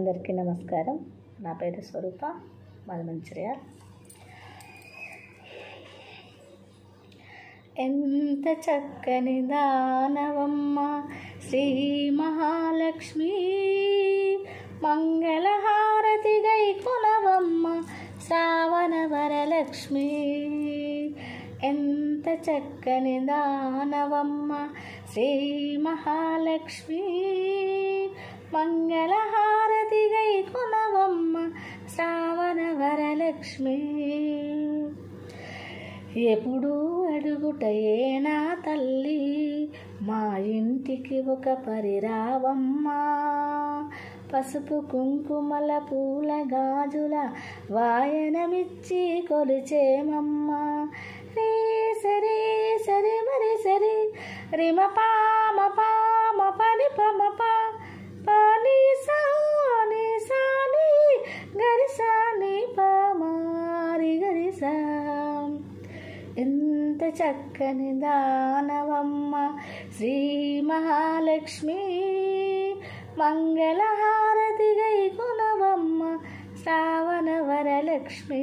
అందరికీ నమస్కారం నా పేరు స్వరూప మాది మంచిర్యాల ఎంత చక్కని దానవమ్మ శ్రీ మహాలక్ష్మి మంగళహారతి గై కొనవమ్మ శ్రావణ వరలక్ష్మి ఎంత చక్కని దానవమ్మ శ్రీ మహాలక్ష్మి మంగళహారతి గై కొనవమ్మ శ్రావణ వరలక్ష్మి ఎప్పుడు అడుగుటయే నా తల్లి మా ఇంటికి ఒక పరిరావమ్మా పసుపు కుంకుమల పూల గాజుల వాయనమిచ్చి కొలిచేమమ్మ రే సరే సరే మరి సరే రిమ పామ పామ పని పమ పా పాని సాని సాని గరి సాని పామారి గరి సా ఎంత చక్కని దానవమ్మ శ్రీ మహాలక్ష్మి మంగళహారతి గై కునవమ్మ శ్రావణ వరలక్ష్మి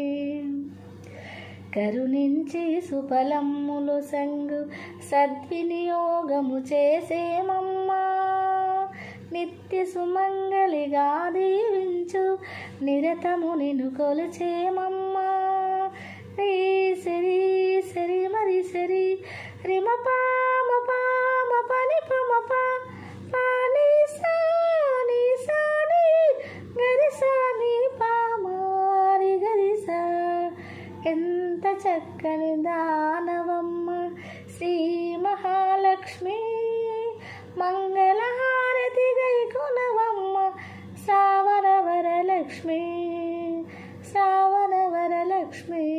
కరుణించి సుఫలమ్ములు సంగు సద్వినియోగము చేసేమమ్మా నిత్య సుమంగళిగా దీవించు నిరతము నిన్ను కొలిచేమమ్మా రే సరి సరి మరి సరి రిమ పామ పామ పని పమ పా పాని సాని సాని గరి సాని పామారి గరి సా ఎంత చక్కని దానవమ్మ శ్రీ మహాలక్ష్మి మంగళహారతి గై కులవమ్మ శ్రావణ వరలక్ష్మి శ్రావణ వరలక్ష్మి